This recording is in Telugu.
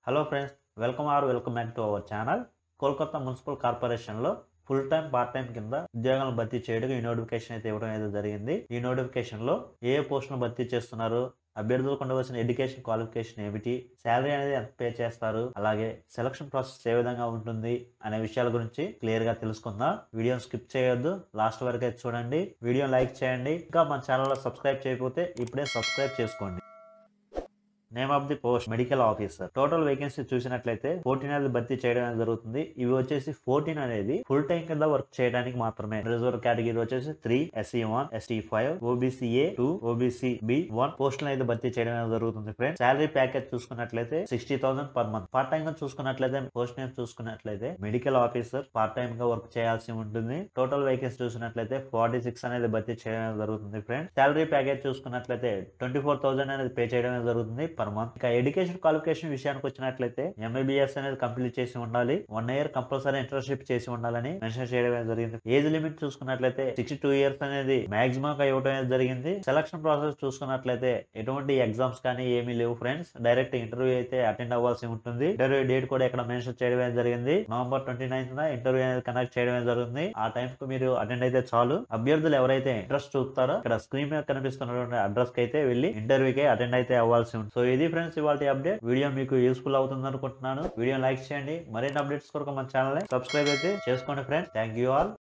hello friends welcome or welcome back to our channel Kolkata municipal కార్పొరేషన్లో ఫుల్ టైం పార్ట్ టైం కింద ఉద్యోగాలను భర్తీ చేయడం ఈ నోటిఫికేషన్ అయితే ఇవ్వడం అయితే జరిగింది ఈ నోటిఫికేషన్ లో ఏ పోస్టులను భర్తీ చేస్తున్నారు అభ్యర్థులకు ఉండవలసిన ఎడ్యుకేషన్ క్వాలిఫికేషన్ ఏమిటి శాలరీ అనేది ఎంత పే చేస్తారు అలాగే సెలక్షన్ ప్రాసెస్ ఏ విధంగా ఉంటుంది అనే విషయాల గురించి క్లియర్ గా తెలుసుకుందాం వీడియోని స్కిప్ చేయొద్దు లాస్ట్ వరకు అయితే చూడండి వీడియో లైక్ చేయండి ఇంకా మన ఛానల్లో సబ్స్క్రైబ్ చేయకపోతే ఇప్పుడే సబ్స్క్రైబ్ చేసుకోండి name of the post medical officer total vacancy చూసినట్లయితే ఫోర్టీన్ అనేది భర్తీ చేయడం అనేది జరుగుతుంది ఇవి వచ్చేసి ఫోర్టీన్ అనేది ఫుల్ టైం కింద వర్క్ చేయడానికి మాత్రమే రిజర్వ్ కేటగిరీ వచ్చేసి three SC one ST five OBC A two OBC B one పోస్టులు అయితే భర్తీ చేయడం అనేది జరుగుతుంది ఫ్రెండ్స్ శాలరీ ప్యాకేజ్ చూసుకున్నట్లయితే sixty thousand per month part time గా చూసుకున్నట్లయితే పోస్ట్ నేమ్ చూసుకున్నట్లయితే మెడికల్ ఆఫీసర్ పార్ట్ టైం గా వర్క్ చేయాల్సి ఉంటుంది టోటల్ వేకెన్సీ చూసినట్లయితే ఫార్టీ సిక్స్ అనేది భర్తీ చేయడం అనేది జరుగుతుంది ఫ్రెండ్స్ శాలరీ ప్యాకేజ్ చూసుకున్నట్లయితే ట్వంటీ ఫోర్ థౌసండ్ అనేది పే చేయడం అనేది జరుగుతుంది పర్ మంత్ ఇక ఎడ్యుకేషన్ క్వాలిఫికేషన్ విషయానికి వచ్చినట్లయితే ఎంబీబీఎస్ అనేది కంప్లీట్ చేసి ఉండాలి వన్ ఇయర్ కంపల్సరీ ఇంటర్న్షిప్ చేసి ఉండాలని మెన్షన్ చేయడం అనేది జరిగింది ఏజ్ లిమిట్ చూసుకున్నట్లయితే సిక్స్టీ టూ ఇయర్స్ అనేది మాక్సిమం గా ఇవ్వడం అనేది జరిగింది సెలక్షన్ ప్రాసెస్ చూసుకున్నట్లయితే ఎటువంటి ఎగ్జామ్స్ కానీ ఏమీ లేవు ఫ్రెండ్స్ డైరెక్ట్ ఇంటర్వ్యూ అయితే అటెండ్ అవ్వాల్సి ఉంటుంది ఇంటర్వ్యూ డేట్ కూడా ఇక్కడ మెన్షన్ చేయడం అనేది జరిగింది నవంబర్ ట్వంటీ నైన్త్ ఇంటర్వ్యూ అనేది కండక్ట్ చేయడం అనేది జరుగుతుంది ఆ టైం కు మీరు అటెండ్ అయితే చాలు అభ్యర్థులు ఎవరైతే ఇంట్రెస్ట్ చూపుతారో ఇక్కడ స్క్రీన్ మీద కనిపిస్తున్నటువంటి అడ్రస్ కి అయితే వెళ్ళి ఇంటర్వ్యూకి అటెండ్ అయితే అవ్వాల్సి ఉంటుంది సో ఇది ఫ్రెండ్స్ ఇవాళ అప్డేట్ వీడియో మీకు యూస్ఫుల్ అవుతుంది అనుకుంటున్నాను వీడియో లైక్ చేయండి మరిన్ని అప్డేట్స్ కొరకు మన ఛానల్ సబ్స్క్రైబ్ అయితే చేసుకోండి ఫ్రెండ్స్ థ్యాంక్ యూ ఆల్